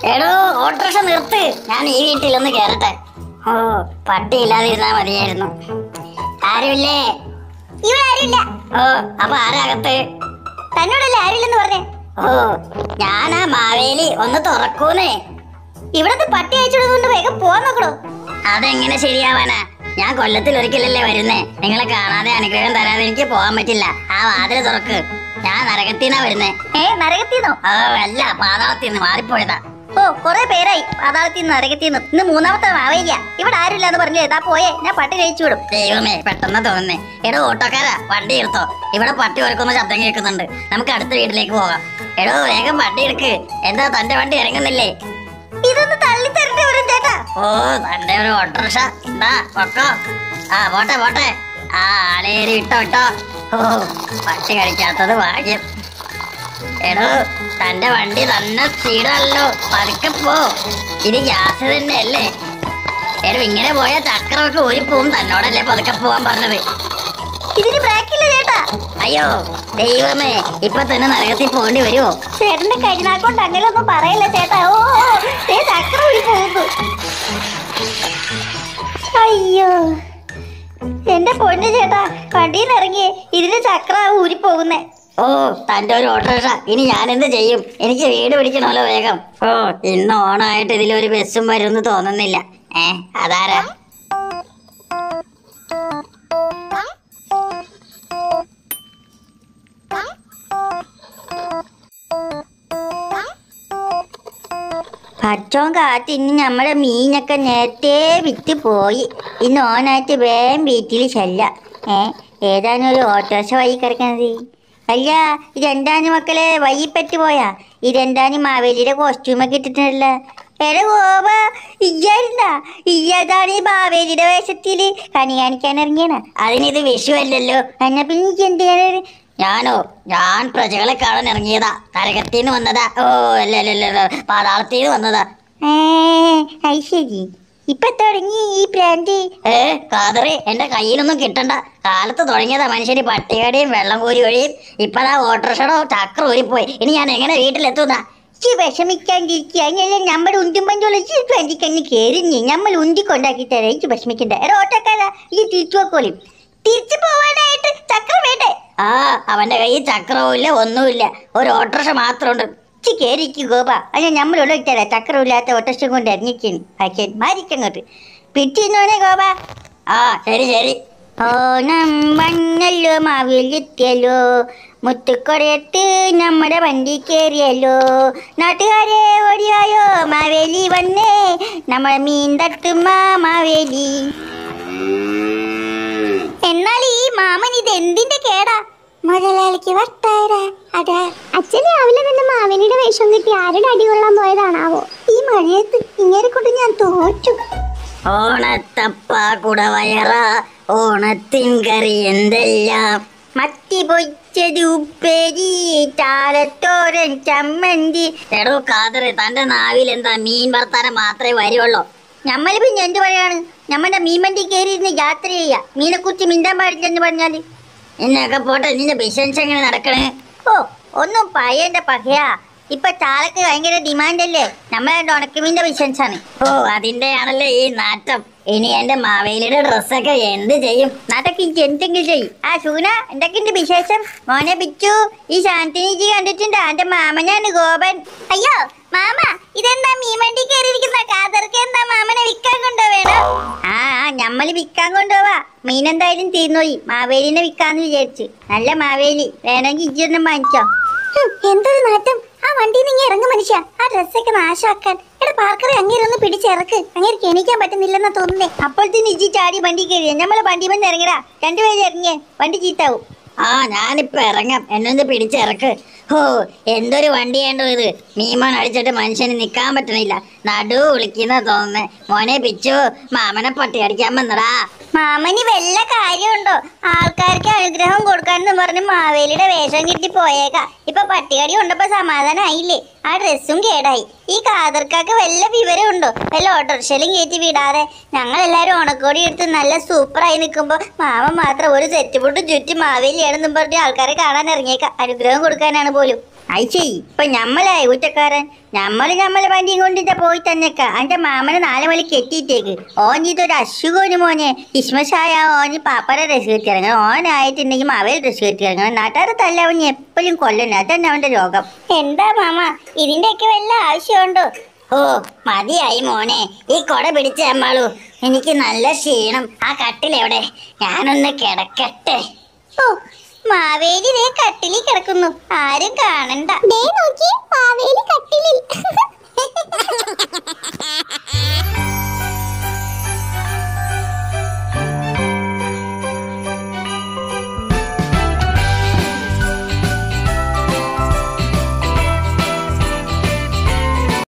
എടോ ഓട്ടോറിക്ഷ നിർത്ത് ഞാൻ ഈ വീട്ടിലൊന്ന് കേറട്ടെ ഓ പട്ടി ഇല്ലാതിരുന്നാ മതിയായിരുന്നു ആരുമില്ലേ ഇവിടെ ആരുമില്ല ഓ അപ്പൊ ആരകത്ത് തന്നോടല്ലേ ആരുമില്ലെന്ന് പറഞ്ഞേ ഓ ഞാനാ മാവേലി ഒന്ന് തുറക്കൂന്നേ ഇവിടുത്തെ പട്ടി അയച്ചുകൊണ്ട് വേഗം പോവാൻ നോക്കണോ അതെങ്ങനെ ശരിയാവാനാ ഞാൻ കൊല്ലത്തിൽ ഒരിക്കലല്ലേ വരുന്നേ നിങ്ങളെ കാണാതെ അനുഗ്രഹം തരാതെ എനിക്ക് പോകാൻ പറ്റില്ല ആ വാതിൽ തുറക്ക് ഞാൻ നരകത്തിന്നാ വരുന്നേ ഏ നരകത്തിന്നോ ഓ അല്ല പാതാളത്തിന്ന് മാറിപ്പോയതാ ഓ കുറെ പേരായി പാതാളത്തിന്ന് നരകത്തിന്ന് ഇന്ന് മൂന്നാമത്തെ മാവേലിയ ഇവിടെ ആരുമില്ല എന്ന് പറഞ്ഞു ഏതാ പോയേ ഞാൻ പട്ടി കഴിച്ചു വിടും ദൈവമേ പെട്ടെന്ന് തോന്നുന്നേ എടോ ഓട്ടോക്കാരാ വണ്ടി എടുത്തോ ഇവിടെ പട്ടി ഒരുക്കുന്ന ശബ്ദം കേൾക്കുന്നുണ്ട് നമുക്ക് അടുത്ത വീട്ടിലേക്ക് പോകാം എടോ വേഗം വണ്ടി എടുക്ക് എന്താ തന്റെ വണ്ടി ഇറങ്ങുന്നില്ലേ ഇതൊന്ന് തള്ളി തരട്ടെ ഒരു ചേട്ടാ ഓ തന്റെ ഒരു ഓട്ടോറിക്ഷ എന്താ പൊക്കോ ആ പോട്ടെ പോട്ടെ ആ ആളേരി ഇട്ടോ ഇട്ടോ ഓ പട്ടി കഴിക്കാത്തത് ഭാഗ്യം എടോ തന്റെ വണ്ടി തന്നെ സ്പീഡല്ലോ പതുക്കെ പോ ഇത് ഗ്യാസ് തന്നെയല്ലേ എടോ ഇങ്ങനെ പോയ ചക്രമൊക്കെ ഊരിപ്പോവും തന്നോടല്ലേ പതുക്കെ പോവാൻ പറഞ്ഞത് ഇതിന് ബ്രേക്കില്ല ചേട്ടാ അയ്യോ ദൈവമേ ഇപ്പൊ തന്നെ നരകത്തിൽ പോകേണ്ടി വരുമോ ചേട്ടന്റെ കഴിഞ്ഞാക്കൊണ്ട് അങ്ങനെ ഒന്നും പറയല്ല ചേട്ടാ ഓ ഓ, ദേ ചക്രം ഊരി പോകുന്നു അയ്യോ എന്റെ പൊന്നു ചേട്ടാ വണ്ടിയിൽ ഇറങ്ങിയേ ഇതിന്റെ ചക്ര ഊരി പോകുന്നേ ഓ തന്റെ ഒരു ഓട്ടോറിക്ഷ ഇനി ഞാൻ എന്ത് ചെയ്യും എനിക്ക് വീട് പിടിക്കണമല്ലോ വേഗം ഓ ഇന്ന് ഓണമായിട്ട് ഇതിലൊരു ബസ്സും വരുമെന്ന് തോന്നുന്നില്ല ഏ അതാരാ പച്ചോൻ കാത്ത് ഇന്ന് നമ്മളെ മീനൊക്കെ നേരത്തെ വിറ്റ് പോയി ഇന്ന് ഓനായിട്ട് വേഗം വീട്ടിൽ ചെല്ല ഏ ഏതാണ് ഒരു ഓട്ടോറിക്ഷ വഴി കിടക്കണത് അല്ല ഇതെന്താണ് മക്കളെ വഴി പറ്റി പോയാ ഇതെന്താണ് മാവേലിയുടെ കോസ്റ്റ്യൂമൊക്കെ ഇട്ടിട്ടുണ്ടല്ല എടാ ഗോപ ഇയ്യായിരുന്ന ഇയ്യതാണ് ഈ മാവേലിയുടെ വേഷത്തില് കണി കാണിക്കാൻ ഇറങ്ങിയാണ് അതിനിത് വിഷു അല്ലല്ലോ എന്നാ പിന്നെ എനിക്ക് എന്തിനാണ് ഞാനോ ഞാൻ പ്രജകളെ കാണാൻ ഇറങ്ങിയതാ നരകത്തിന്ന് വന്നതാ ഓ അല്ല അല്ല അല്ല, അല്ല പാതാളത്തിന്ന് വന്നതാ ഏ അത് ശരി ഇപ്പൊ തുടങ്ങി ഈ പ്രാന്ത് ഏ കാതറി എന്റെ കയ്യിലൊന്നും കിട്ടണ്ട കാലത്ത് തുടങ്ങിയതാ മനുഷ്യന് പട്ടികടിയും വെള്ളം കോരി വഴിയും ഇപ്പതാ ഓട്ടോറിക്ഷടോ ചക്ര ഊരിപ്പോയി ഇനി ഞാൻ എങ്ങനെ വീട്ടിലെത്തുന്ന ഇച്ചി വിഷമിക്കാണ്ടിരിക്കുക അങ്ങനെ നമ്മൾ ഉന്തുമ്പഞ്ചോളം വണ്ടിക്കന്ന് കേറിഞ്ഞ് നമ്മൾ ഉന്തി കൊണ്ടാക്കി തരാം ഇച്ചി വിഷമിക്കണ്ട എടാ ഓട്ടക്കാരാ ഈ തിരിച്ചു വെക്കോളും തിരിച്ചു പോവാനായിട്ട് ചക്രം വേണ്ടേ ആ അവന്റെ കയ്യിൽ ചക്രവും ഇല്ല ഒന്നുമില്ല ഒരു ഓട്ടോറിക്ഷ മാത്രമുണ്ട് ഇച്ചി കേറിക്ക് ഗോപ അല്ല നമ്മൾ ഉള്ള തരാം ചക്രം ഇല്ലാത്ത ഓട്ടോഷം കൊണ്ട് ഇറങ്ങിക്കുന്നു പക്ഷേ മാറിക്കങ്ങോട്ട് പിറ്റിന്നോനെ ഗോപ ആ ശരി ശരി ഓണം വന്നല്ലോ മാവിലെത്തിയല്ലോ മുത്തുക്കൊടയത്ത് നമ്മുടെ വണ്ടി കയറിയല്ലോ നാട്ടുകാരെ ഓടിയായോ മാവേലി വന്നേ നമ്മളെ മീൻ തട്ടുമ്മ മാവേലി എന്നാൽ ഈ മാമൻ ഇത് എന്തിന്റെ കേടാ മുതലാളിക്ക് വട്ടായടാ അതാ അച്ഛൻ രാവിലെ തന്നെ മാവേലിയുടെ വേഷം കിട്ടി ആരുടെ അടി കൊള്ളാൻ പോയതാണാവോ ഈ മഴയത്ത് ഇങ്ങനെ കൊണ്ട് ഞാൻ തോറ്റു ഓണത്തപ്പ കുടവയറ ഓണത്തിൻ കറി എന്തെല്ലാം മത്തി പൊയ്ച്ചത് ഉപ്പേരി ചാലത്തോരൻ ചമ്മന്തി എടോ കാതറ് തന്റെ നാവിൽ എന്താ മീൻ വർത്താനം മാത്രമേ വരുവുള്ളൂ നമ്മൾ പിന്നെ എന്ത് പറയാണ് നമ്മുടെ മീൻവണ്ടി കയറി ഇരുന്ന് യാത്ര ചെയ്യാ മീനെ കുറിച്ച് മിണ്ടാൻ പാടില്ലെന്ന് പറഞ്ഞാല് ഇന്നൊക്കെ പോട്ടെ നിന്റെ ബിസിനസ് എങ്ങനെ നടക്കണേ ഓ ഒന്നും പറയണ്ട പകയാ ഇപ്പൊ ചാലക്ക് ഭയങ്കര ഡിമാൻഡ് അല്ലേ നമ്മളെ ഉണക്കമീന്റെ ബിസിനസ് ആണ് ഓ അതിന്റെ ആണല്ലേ ഈ നാറ്റം ഇനി എന്റെ മാവേലിയുടെ ഡ്രസ്സൊക്കെ എന്ത് ചെയ്യും നാട്ടൊക്കെ എനിക്ക് എന്തെങ്കിലും ചെയ്യും ആ സൂന എന്തൊക്കെയുണ്ട് വിശേഷം മോനെ പിച്ചു ഈ ശാന്തിനിജി കണ്ടിട്ടുണ്ടോ എന്റെ മാമനാണ് ഗോപൻ അയ്യോ മാമ ഇതെന്താ മീൻവണ്ടി കയറിയിരിക്കുന്ന കാതർക്ക് എന്താ മാമനെ വിൽക്കാൻ കൊണ്ടുപോവേണോ ആ ആ ഞമ്മള് വിൽക്കാൻ കൊണ്ടുപോവാ മീൻ എന്തായാലും തീർന്നുപോയി മാവേലിനെ വിൽക്കാന്ന് വിചാരിച്ചു നല്ല മാവേലി വേണമെങ്കിൽ ഇജ്ജൊന്നും വാങ്ങിച്ചോ എന്തൊരു നാറ്റം ആ വണ്ടിയിൽ നിന്ന് ഇറങ്ങും മനുഷ്യ ആ ഡ്രസ്സൊക്കെ നാശാക്കാൻ എടാ പാർക്കറെ അങ്ങേരൊന്ന് പിടിച്ചിറക്ക് അങ്ങേർക്ക് എണീക്കാൻ പറ്റുന്നില്ലെന്നാ തോന്നുന്നേ അപ്പോഴത്തേന് ഇജ്ജി ചാടി വണ്ടി കയറിയ നമ്മളെ വണ്ടി വന്ന് ഇറങ്ങടാ രണ്ടുപേരും ഇറങ്ങിയേ വണ്ടി ചീത്താവും ആ ഞാനിപ്പോ ഇറങ്ങാം എന്നൊന്ന് പിടിച്ചിറക്ക് ഹോ എന്തൊരു വണ്ടിയാണ്ടോ ഇത് മീമോൻ അടിച്ചിട്ട് മനുഷ്യന് നിക്കാൻ പറ്റണില്ല നടു വിളിക്കുന്ന തോന്നുന്നേ മോനെ പിച്ചു മാമനെ പട്ടി അടിക്കാൻ വന്നടാ മാമന് വല്ല കാര്യമുണ്ടോ ആൾക്കാർക്ക് അനുഗ്രഹം കൊടുക്കാന്ന് പറഞ്ഞ് മാവേലിയുടെ വേഷം കിട്ടി പോയേക്കാ ഇപ്പൊ പട്ടികടി കൊണ്ടപ്പോ സമാധാനായില്ലേ ആ ഡ്രസ്സും കേടായി ഈ കാതർക്കാക്ക് വല്ല വിവരമുണ്ടോ വല്ല ഓട്ടോറിക്ഷയിലും കയറ്റി വിടാതെ ഞങ്ങൾ എല്ലാരും ഓണക്കോടി എടുത്ത് നല്ല സൂപ്പറായി നിൽക്കുമ്പോ മാമ മാത്രം ഒരു സെറ്റ് പൊട്ട് ചുറ്റി മാവേലിയാണെന്നും പറഞ്ഞ് ആൾക്കാരെ കാണാൻ ഇറങ്ങിയേക്കാം അനുഗ്രഹം കൊടുക്കാനാണ് പോലും അയച്ചേ ഇപ്പൊ ഞമ്മലായി ഊറ്റക്കാരൻ ഞമ്മള് ഞമ്മളെ വണ്ടിയും കൊണ്ടിട്ട് പോയി തന്നേക്ക അന്റെ മാമനെ നാല് മണിക്ക് എത്തിയിട്ടേക്ക് ഓൻ ഇതൊരു അസുഖന് മോനെ ക്രിസ്മസ് ആയ ഓന് പാപ്പയുടെ ഡ്രസ് കെട്ടി ഇറങ്ങണം ഓനായിട്ടുണ്ടെങ്കിൽ അവയിൽ ഡ്രസ് കെട്ടി ഇറങ്ങണം നാട്ടുകാരെ തല്ല അവൻ എപ്പോഴും കൊല്ലണം അതന്നെ അവന്റെ രോഗം എന്താ മാമ ഇതിന്റെയൊക്കെ വല്ല ആവശ്യമുണ്ടോ ഓ മതിയായി മോനെ ഈ കൊട പിടിച്ച അമ്മാളു എനിക്ക് നല്ല ക്ഷീണം ആ കട്ടിലെവിടെ ഞാനൊന്ന് കിടക്കട്ടെ ഓ മാവേലി ദേ കട്ടിലിൽ കിടക്കുന്നു ആരും കാണണ്ട ദേ നോക്കി മാവേലി കട്ടിലിൽ